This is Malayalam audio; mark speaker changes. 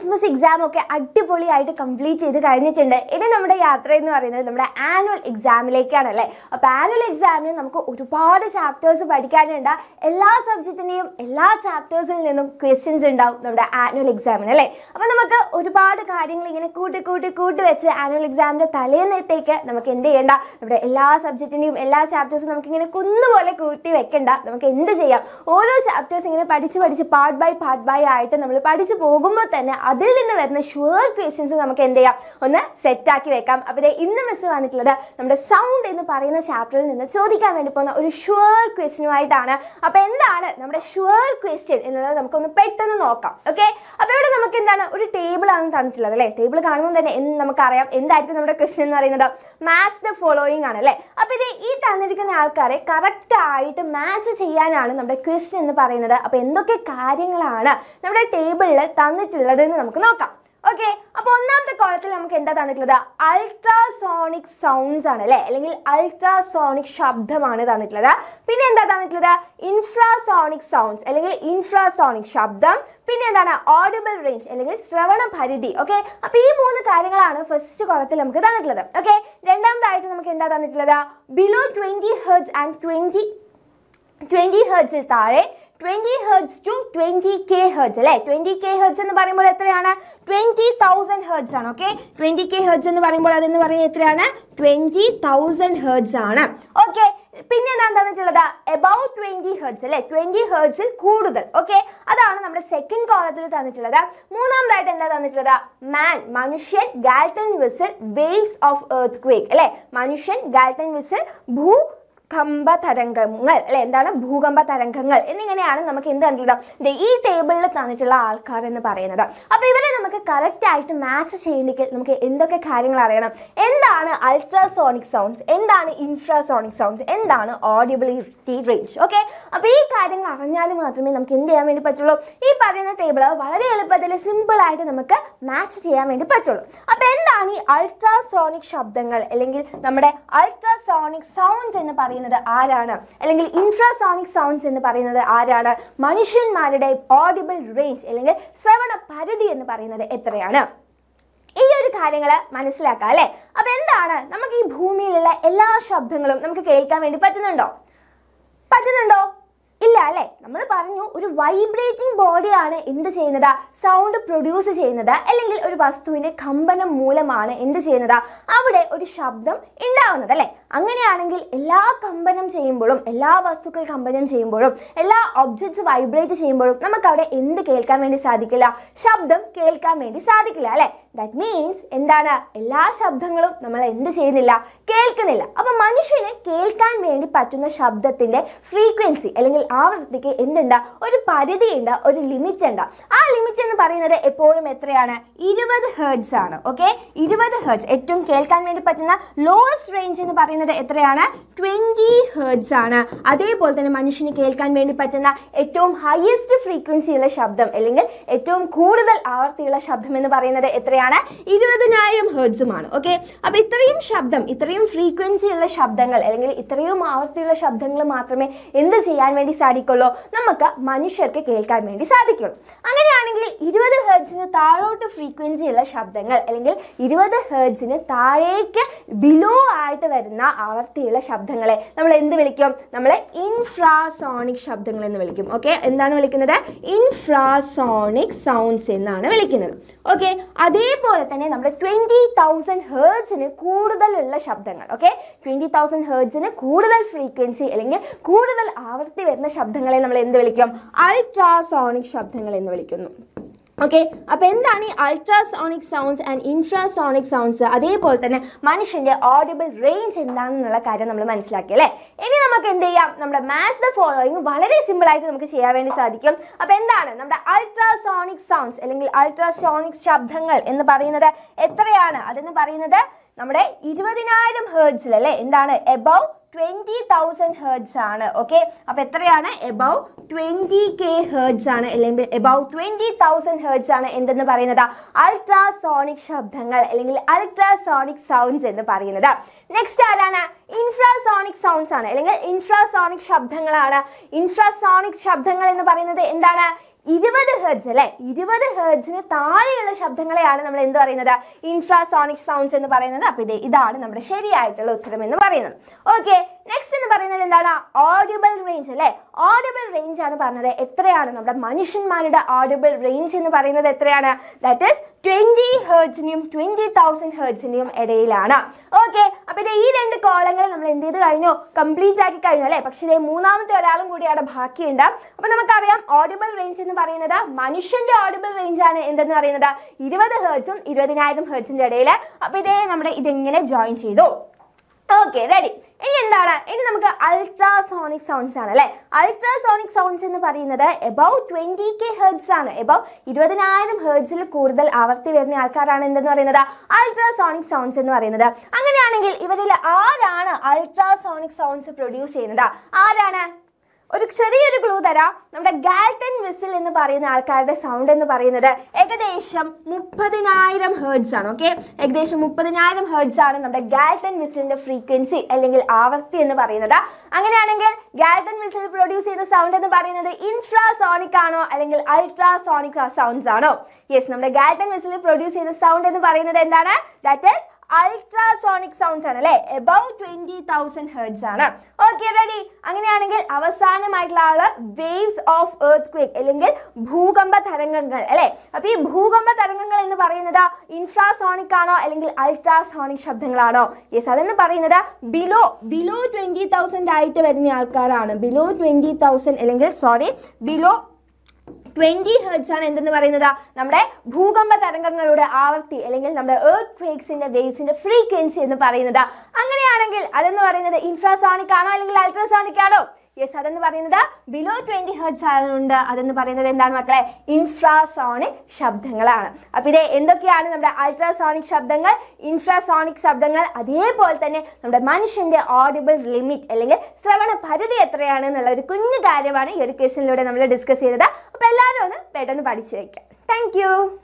Speaker 1: ക്രിസ്മസ് എക്സാം ഒക്കെ അടിപൊളിയായിട്ട് കംപ്ലീറ്റ് ചെയ്ത് കഴിഞ്ഞിട്ടുണ്ട് ഇനി നമ്മുടെ യാത്ര എന്ന് പറയുന്നത് നമ്മുടെ ആനുവൽ എക്സാമിലേക്കാണ് അല്ലേ അപ്പോൾ ആനുവൽ എക്സാമിന് നമുക്ക് ഒരുപാട് ചാപ്റ്റേഴ്സ് പഠിക്കാനുണ്ട് എല്ലാ സബ്ജക്റ്റിൻ്റെയും എല്ലാ ചാപ്റ്റേഴ്സിൽ നിന്നും ക്വസ്റ്റ്യൻസ് ഉണ്ടാവും നമ്മുടെ ആനുവൽ എക്സാമിന് അല്ലേ അപ്പോൾ നമുക്ക് ഒരുപാട് കാര്യങ്ങൾ ഇങ്ങനെ കൂട്ടി കൂട്ടി കൂട്ടി വെച്ച് ആനുവൽ എക്സാമിൻ്റെ തലേന്നത്തേക്ക് നമുക്ക് എന്ത് ചെയ്യേണ്ട നമ്മുടെ എല്ലാ സബ്ജക്റ്റിൻ്റെയും എല്ലാ ചാപ്റ്റേഴ്സും നമുക്കിങ്ങനെ കുന്നുപോലെ കൂട്ടി വെക്കണ്ട നമുക്ക് എന്ത് ചെയ്യാം ഓരോ ചാപ്റ്റേഴ്സ് ഇങ്ങനെ പഠിച്ച് പഠിച്ച് പാർട്ട് ബൈ പാർട്ട് ബൈ ആയിട്ട് നമ്മൾ പഠിച്ച് പോകുമ്പോൾ തന്നെ അതിൽ നിന്ന് വരുന്ന ഷുവർ ക്വസ്റ്റ്യൻസ് നമുക്ക് എന്ത് ചെയ്യാം ഒന്ന് സെറ്റാക്കി വെക്കാം അപ്പോൾ ദേ ഇന്ന് മിസ് വന്നിട്ടുള്ളത് നമ്മുടെ സൗണ്ട് എന്ന് പറയുന്ന ചാപ്റ്ററിൽ നിന്ന് ചോദിക്കാൻ വേണ്ടി പോകുന്ന ഒരു ഷുവർ ക്വസ്റ്റ്യനുമായിട്ടാണ് അപ്പോൾ എന്താണ് നമ്മുടെ ഷുവർ ക്വസ്റ്റ്യൻ എന്നുള്ളത് നമുക്കൊന്ന് പെട്ടെന്ന് നോക്കാം ഓക്കെ അപ്പോൾ ഇവിടെ നമുക്ക് എന്താണ് ഒരു ടേബിൾ ആണ് തന്നിട്ടുള്ളത് അല്ലേ ടേബിൾ കാണുമ്പോൾ തന്നെ എന്ത് നമുക്കറിയാം എന്തായിരിക്കും നമ്മുടെ ക്വസ്റ്റ്യൻ എന്ന് പറയുന്നത് മാച്ച് ദ ഫോളോയിങ് ആണ് അല്ലേ അപ്പോൾ ഇത് ഈ തന്നിരിക്കുന്ന ആൾക്കാരെ കറക്റ്റ് ആയിട്ട് മാച്ച് ചെയ്യാനാണ് നമ്മുടെ ക്വസ്റ്റ്യൻ എന്ന് പറയുന്നത് അപ്പോൾ എന്തൊക്കെ കാര്യങ്ങളാണ് നമ്മുടെ ടേബിളിൽ തന്നിട്ടുള്ളത് എന്ന് നമുക്ക് നോക്കാം ഓക്കെ അപ്പോൾ ഒന്നാമത്തെ കോളത്തിൽ നമുക്ക് എന്താ തന്നിട്ടുള്ളത് അൾട്രാസോണിക് സൗണ്ട്സ് ആണ് അല്ലേ അല്ലെങ്കിൽ അൾട്രാസോണിക് ശബ്ദമാണ് തന്നിട്ടുള്ളത് പിന്നെ എന്താ തന്നിട്ടുള്ളത് ഇൻഫ്രാസോണിക് സൗണ്ട്സ് അല്ലെങ്കിൽ ഇൻഫ്രാസോണിക് ശബ്ദം പിന്നെ എന്താണ് ഓഡിബിൾ റേഞ്ച് അല്ലെങ്കിൽ ശ്രവണ പരിധി ഓക്കെ അപ്പോൾ ഈ മൂന്ന് കാര്യങ്ങളാണ് ഫസ്റ്റ് കോളത്തിൽ നമുക്ക് തന്നിട്ടുള്ളത് ഓക്കെ രണ്ടാമതായിട്ട് നമുക്ക് എന്താ തന്നിട്ടുള്ളത് below twenty hertz and twenty twenty ഹെർട്സിൽ താഴെ twenty hertz to twenty K hertz അല്ലേ ട്വൻറ്റി കെ ഹെർട്സ് എന്ന് പറയുമ്പോൾ എത്രയാണ് ട്വൻറ്റി തൗസൻഡ് ഹെർട്സ് ആണ് ഓക്കെ ട്വൻറ്റി കെ ഹെർട്സ് എന്ന് പറയുമ്പോൾ അതെന്ന് പറയുന്നത് എത്രയാണ് ട്വൻറ്റി തൗസൻഡ് ഹെർട്സ് ആണ് ഓക്കെ പിന്നെ എന്താ തന്നിട്ടുള്ളത് എബൌട്ട് ട്വൻറ്റി ഹെർട്സ് അല്ലേ ട്വൻറ്റി ഹെർട്സിൽ കൂടുതൽ ഓക്കെ അതാണ് നമ്മുടെ സെക്കൻഡ് കോളത്തിൽ തന്നിട്ടുള്ളത് മൂന്നാമതായിട്ട് എന്താ തന്നിട്ടുള്ളത് മാൻ മനുഷ്യൻ Galton whistle waves of earthquake അല്ലേ മനുഷ്യൻ ഗാൽട്ടൺ വിസിൽ ഭൂ ഭൂകമ്പ തരംഗങ്ങൾ അല്ലെ എന്താണ് ഭൂകമ്പ തരംഗങ്ങൾ എന്നിങ്ങനെയാണ് നമുക്ക് എന്ത് കണ്ടിട്ടുള്ളത് ദേ ഈ ടേബിളിൽ തന്നിട്ടുള്ള ആൾക്കാർ എന്ന് പറയുന്നത് അപ്പോൾ ഇവരെ നമുക്ക് കറക്റ്റ് ആയിട്ട് മാച്ച് ചെയ്യണമെങ്കിൽ നമുക്ക് എന്തൊക്കെ കാര്യങ്ങൾ അറിയണം എന്താണ് അൾട്രാസോണിക് സൗണ്ട്സ് എന്താണ് ഇൻഫ്രാസോണിക് സൗണ്ട്സ് എന്താണ് ഓഡിബിലിറ്റി റേഞ്ച് ഓക്കെ അപ്പോൾ ഈ കാര്യങ്ങൾ അറിഞ്ഞാൽ മാത്രമേ നമുക്ക് എന്ത് ചെയ്യാൻ വേണ്ടി പറ്റുള്ളൂ ഈ പറയുന്ന ടേബിൾ വളരെ എളുപ്പത്തിൽ സിമ്പിൾ ആയിട്ട് നമുക്ക് മാച്ച് ചെയ്യാൻ വേണ്ടി പറ്റുള്ളൂ അപ്പോൾ എന്താണ് ഈ അൾട്രാസോണിക് ശബ്ദങ്ങൾ അല്ലെങ്കിൽ നമ്മുടെ അൾട്രാസോണിക് സൗണ്ട്സ് എന്ന് പറയുന്നത് ആരാണ് അല്ലെങ്കിൽ ഇൻഫ്രാസോണിക് സൗണ്ട്സ് എന്ന് പറയുന്നത് ആരാണ് മനുഷ്യന്മാരുടെ ഓഡിബിൾ റേഞ്ച് അല്ലെങ്കിൽ ശ്രവണ പരിധി എന്ന് പറയുന്നത് എത്രയാണ് ഈ ഒരു കാര്യങ്ങൾ മനസ്സിലാക്കാം അല്ലേ അപ്പൊ എന്താണ് നമുക്ക് ഈ ഭൂമിയിലുള്ള എല്ലാ ശബ്ദങ്ങളും നമുക്ക് കേൾക്കാൻ വേണ്ടി പറ്റുന്നുണ്ടോ പറ്റുന്നുണ്ടോ ഇല്ല അല്ലേ നമ്മൾ പറഞ്ഞു ഒരു വൈബ്രേറ്റിംഗ് ബോഡിയാണ് എന്ത് ചെയ്യുന്നത് സൗണ്ട് പ്രൊഡ്യൂസ് ചെയ്യുന്നത് അല്ലെങ്കിൽ ഒരു വസ്തുവിന്റെ കമ്പനം മൂലമാണ് എന്ത് ചെയ്യുന്നത് അവിടെ ഒരു ശബ്ദം ഉണ്ടാവുന്നത് അല്ലേ അങ്ങനെയാണെങ്കിൽ എല്ലാ കമ്പനം ചെയ്യുമ്പോഴും എല്ലാ വസ്തുക്കൾ കമ്പനം ചെയ്യുമ്പോഴും എല്ലാ ഒബ്ജക്ട്സ് വൈബ്രേറ്റ് ചെയ്യുമ്പോഴും നമുക്ക് അവിടെ എന്ത് കേൾക്കാൻ വേണ്ടി സാധിക്കില്ല ശബ്ദം കേൾക്കാൻ വേണ്ടി സാധിക്കില്ല അല്ലേ ദാറ്റ് മീൻസ് എന്താണ് എല്ലാ ശബ്ദങ്ങളും നമ്മൾ എന്ത് ചെയ്യുന്നില്ല കേൾക്കുന്നില്ല അപ്പൊ മനുഷ്യന് കേൾക്കാൻ വേണ്ടി പറ്റുന്ന ശബ്ദത്തിന്റെ ഫ്രീക്വൻസി അല്ലെങ്കിൽ ആവൃത്തിക്ക് എന്തുണ്ട് ഒരു പരിധിയുണ്ട് ഒരു ലിമിറ്റ് ഉണ്ട് ആ ലിമിറ്റ് എന്ന് പറയുന്നത് എപ്പോഴും എത്രയാണ് ഇരുപത് ഹേർട്സ് ആണ് ഓക്കെ ഇരുപത് ഹേർട്സ് ഏറ്റവും കേൾക്കാൻ വേണ്ടി പറ്റുന്ന ലോവസ്റ്റ് റേഞ്ച് എന്ന് പറയുന്നത് എത്രയാണ് ട്വൻറ്റി ഹേർട്സ് ആണ് അതേപോലെ തന്നെ മനുഷ്യന് കേൾക്കാൻ വേണ്ടി പറ്റുന്ന ഏറ്റവും ഹയസ്റ്റ് ഫ്രീക്വൻസി ഉള്ള ശബ്ദം അല്ലെങ്കിൽ ഏറ്റവും കൂടുതൽ ആവർത്തിയുള്ള ശബ്ദം എന്ന് പറയുന്നത് എത്രയാണ് ഇരുപതിനായിരം ഹേർട്സുമാണ് ഓക്കെ അപ്പോൾ ഇത്രയും ശബ്ദം ഇത്രയും ഫ്രീക്വൻസി ഉള്ള ശബ്ദങ്ങൾ അല്ലെങ്കിൽ ഇത്രയും ആവർത്തിയുള്ള ശബ്ദങ്ങൾ മാത്രമേ എന്ത് ചെയ്യാൻ വേണ്ടി സാധിക്കുള്ളൂ നമുക്ക് മനുഷ്യർക്ക് കേൾക്കാൻ വേണ്ടി സാധിക്കുള്ളൂ അങ്ങനെയാണെങ്കിൽ ഇരുപത് ഹേർട്സിന് താഴോട്ട് ഫ്രീക്വൻസി ഉള്ള ശബ്ദങ്ങൾ അല്ലെങ്കിൽ ഇരുപത് ഹേർട്സിന് താഴേക്ക് ബിലോ ആയിട്ട് വരുന്ന ആവർത്തിയുള്ള ശബ്ദങ്ങളെ നമ്മൾ എന്ത് വിളിക്കും നമ്മൾ ഇൻഫ്രാസോണിക് ശബ്ദങ്ങൾ എന്ന് വിളിക്കും ഓക്കെ എന്താണ് വിളിക്കുന്നത് ഇൻഫ്രാസോണിക് സൗണ്ട്സ് എന്നാണ് വിളിക്കുന്നത് ഓക്കെ അതേപോലെ തന്നെ നമ്മുടെ ട്വൻറ്റി തൗസൻഡ് ഹേർട്സിന് കൂടുതലുള്ള ശബ്ദങ്ങൾ ഓക്കെ ട്വൻറ്റി തൗസൻഡ് ഹേർട്സിന് കൂടുതൽ ഫ്രീക്വൻസി അല്ലെങ്കിൽ കൂടുതൽ ആവർത്തി വരുന്ന ശബ്ദങ്ങളെ നമ്മൾ എന്ത് വിളിക്കും അൾട്രാസോണിക് ശബ്ദങ്ങൾ എന്ന് വിളിക്കുന്നു ഓക്കെ അപ്പോൾ എന്താണ് ഈ ultrasonic sounds and infrasonic sounds അതേപോലെ തന്നെ മനുഷ്യൻ്റെ ഓഡിബിൾ റേഞ്ച് എന്താണെന്നുള്ള കാര്യം നമ്മൾ മനസ്സിലാക്കി അല്ലേ ഇനി നമുക്ക് എന്ത് ചെയ്യാം നമ്മുടെ മാച്ച് ദ ഫോളോയിങ് വളരെ സിമ്പിൾ ആയിട്ട് നമുക്ക് ചെയ്യാൻ വേണ്ടി സാധിക്കും അപ്പോൾ എന്താണ് നമ്മുടെ അൾട്രാസോണിക് സൗണ്ട്സ് അല്ലെങ്കിൽ അൾട്രാസോണിക് ശബ്ദങ്ങൾ എന്ന് പറയുന്നത് എത്രയാണ് അതെന്ന് പറയുന്നത് നമ്മുടെ ഇരുപതിനായിരം ഹേർട്സിൽ അല്ലേ എന്താണ് എബവ് ട്വൻറ്റി തൗസൻഡ് ഹേർട്സ് ആണ് ഓക്കെ അപ്പോൾ എത്രയാണ് എബവ് ട്വൻറ്റി കെ ഹേർട്സ് ആണ് അല്ലെങ്കിൽ എബവ് ട്വൻറ്റി തൗസൻഡ് ഹേർട്സ് ആണ് എന്തെന്ന് പറയുന്നത് അൾട്രാസോണിക് ശബ്ദങ്ങൾ അല്ലെങ്കിൽ അൾട്രാസോണിക് സൗണ്ട്സ് എന്ന് പറയുന്നത് നെക്സ്റ്റ് ആരാണ് ഇൻഫ്രാസോണിക് സൗണ്ട്സ് ആണ് അല്ലെങ്കിൽ ഇൻഫ്രാസോണിക് ശബ്ദങ്ങളാണ് ഇൻഫ്രാസോണിക് ശബ്ദങ്ങൾ എന്ന് പറയുന്നത് എന്താണ് ഇരുപത് ഹെർട്സ് അല്ലെ ഇരുപത് ഹെർട്സിന് താഴെയുള്ള ശബ്ദങ്ങളെയാണ് നമ്മൾ എന്ത് പറയുന്നത് ഇൻഫ്രാസോണിക് സൗണ്ട്സ് എന്ന് പറയുന്നത് അപ്പോൾ ഇത് ഇതാണ് നമ്മുടെ ശരിയായിട്ടുള്ള ഉത്തരം എന്ന് പറയുന്നത് ഓക്കെ നെക്സ്റ്റ് എന്ന് പറയുന്നത് എന്താണ് ഓഡിബിൾ റേഞ്ച് അല്ലെ ഓഡിബിൾ റേഞ്ച് ആണ് പറഞ്ഞത് എത്രയാണ് നമ്മുടെ മനുഷ്യന്മാരുടെ ഓഡിബിൾ റേഞ്ച് എന്ന് പറയുന്നത് എത്രയാണ് ദാറ്റ് ഈസ് ട്വന്റി ഹേർട്സിന്റെയും ട്വന്റി തൗസൻഡ് ഹേർട്സിന്റെയും ഇടയിലാണ് ഓക്കെ അപ്പൊ ഇത് ഈ രണ്ട് കോളങ്ങൾ നമ്മൾ എന്ത് ചെയ്ത് കഴിഞ്ഞു കംപ്ലീറ്റ് ആക്കി കഴിഞ്ഞു അല്ലെ പക്ഷേ ഇതേ മൂന്നാമത്തെ ഒരാളും കൂടി അവിടെ ബാക്കിയുണ്ട് അപ്പൊ നമുക്കറിയാം ഓഡിബിൾ റേഞ്ച് എന്ന് പറയുന്നത് മനുഷ്യന്റെ ഓഡിബിൾ റേഞ്ച് ആണ് എന്തെന്ന് പറയുന്നത് ഇരുപത് ഹേർട്സും ഇരുപതിനായിരം ഹേർട്സിന്റെ ഇടയിൽ അപ്പൊ ഇതേ നമ്മുടെ ഇതെങ്ങനെ ജോയിൻ ചെയ്തു ഓക്കെ റെഡി ഇനി എന്താണ് ഇനി നമുക്ക് അൾട്രാസോണിക് സൗണ്ട്സ് ആണ് അല്ലെ അൾട്രാസോണിക് സൗണ്ട്സ് എന്ന് പറയുന്നത് എബൌട്ട് ട്വന്റി കെ ഹേർട്സ് ആണ് എബൌട്ട് ഇരുപതിനായിരം ഹേർട്സിൽ കൂടുതൽ ആവർത്തി വരുന്ന ആൾക്കാരാണ് എന്തെന്ന് പറയുന്നത് അൾട്രാസോണിക് സൗണ്ട്സ് എന്ന് പറയുന്നത് അങ്ങനെയാണെങ്കിൽ ഇവരിൽ ആരാണ് അൾട്രാസോണിക് സൗണ്ട്സ് പ്രൊഡ്യൂസ് ചെയ്യുന്നത് ആരാണ് ഒരു ചെറിയൊരു ക്ലൂ തരാം നമ്മുടെ ഗാൽട്ടൺ വിസിൽ എന്ന് പറയുന്ന ആൾക്കാരുടെ സൗണ്ട് എന്ന് പറയുന്നത് ഏകദേശം മുപ്പതിനായിരം ഹേർട്സ് ആണ് ഓക്കെ ഏകദേശം മുപ്പതിനായിരം ഹേർട്സ് ആണ് നമ്മുടെ ഗാൽട്ടൺ വിസിലിന്റെ ഫ്രീക്വൻസി അല്ലെങ്കിൽ ആവർത്തി എന്ന് പറയുന്നത് അങ്ങനെയാണെങ്കിൽ ഗാൽട്ടൺ വിസിൽ പ്രൊഡ്യൂസ് ചെയ്യുന്ന സൗണ്ട് എന്ന് പറയുന്നത് ഇൻഫ്രാസോണിക് ആണോ അല്ലെങ്കിൽ അൾട്രാസോണിക് സൗണ്ട്സ് ആണോ യെസ് നമ്മുടെ ഗാൽട്ടൺ വിസിൽ പ്രൊഡ്യൂസ് ചെയ്യുന്ന സൗണ്ട് എന്ന് പറയുന്നത് എന്താണ് ദാറ്റ് ഈസ് അൾട്രാസോണിക് സൗണ്ട്സ് ആണ് അല്ലേ എബൌട്ട് ട്വന്റി തൗസൻഡ് ഹെർട്സ് ആണ് ഓക്കെ റെഡി അങ്ങനെയാണെങ്കിൽ അവസാനമായിട്ടുള്ള ആള് വേവ്സ് ഓഫ് എർത്ത് ക്വേക്ക് അല്ലെങ്കിൽ ഭൂകമ്പ തരംഗങ്ങൾ അല്ലേ അപ്പൊ ഈ ഭൂകമ്പ തരംഗങ്ങൾ എന്ന് പറയുന്നത് ഇൻഫ്രാസോണിക് ആണോ അല്ലെങ്കിൽ അൾട്രാസോണിക് ശബ്ദങ്ങളാണോ യെസ് അതെന്ന് പറയുന്നത് ബിലോ ബിലോ ട്വന്റി തൗസൻഡ് ആയിട്ട് വരുന്ന ആൾക്കാരാണ് ബിലോ ട്വന്റി തൗസൻഡ് അല്ലെങ്കിൽ സോറി ബിലോ ട്വന്റി ഹെർട്സ് ആണ് എന്തെന്ന് പറയുന്നത് നമ്മുടെ ഭൂകമ്പ തരംഗങ്ങളുടെ ആവർത്തി അല്ലെങ്കിൽ നമ്മുടെ എർത്ത് ക്വേക്സിന്റെ വേവ്സിന്റെ ഫ്രീക്വൻസി എന്ന് പറയുന്നത് അങ്ങനെയാണെങ്കിൽ അതെന്ന് പറയുന്നത് ഇൻഫ്രാസോണിക് ആണോ അല്ലെങ്കിൽ അൾട്രാസോണിക് ആണോ യെസ് അതെന്ന് പറയുന്നത് ബിലോ ട്വന്റി ഹെർട്സ് ആയതുകൊണ്ട് അതെന്ന് പറയുന്നത് എന്താണ് മക്കളെ ഇൻഫ്രാസോണിക് ശബ്ദങ്ങളാണ് അപ്പൊ ഇത് എന്തൊക്കെയാണ് നമ്മുടെ അൾട്രാസോണിക് ശബ്ദങ്ങൾ ഇൻഫ്രാസോണിക് ശബ്ദങ്ങൾ അതേപോലെ തന്നെ നമ്മുടെ മനുഷ്യന്റെ ഓഡിബിൾ ലിമിറ്റ് അല്ലെങ്കിൽ ശ്രവണ പരിധി എത്രയാണ് എന്നുള്ള ഒരു കുഞ്ഞു കാര്യമാണ് ഈ ഒരു ക്വസ്റ്റിനിലൂടെ നമ്മൾ ഡിസ്കസ് ചെയ്തത് അപ്പോൾ എല്ലാവരും ഒന്ന് പെട്ടെന്ന് പഠിച്ചു വയ്ക്കാം താങ്ക്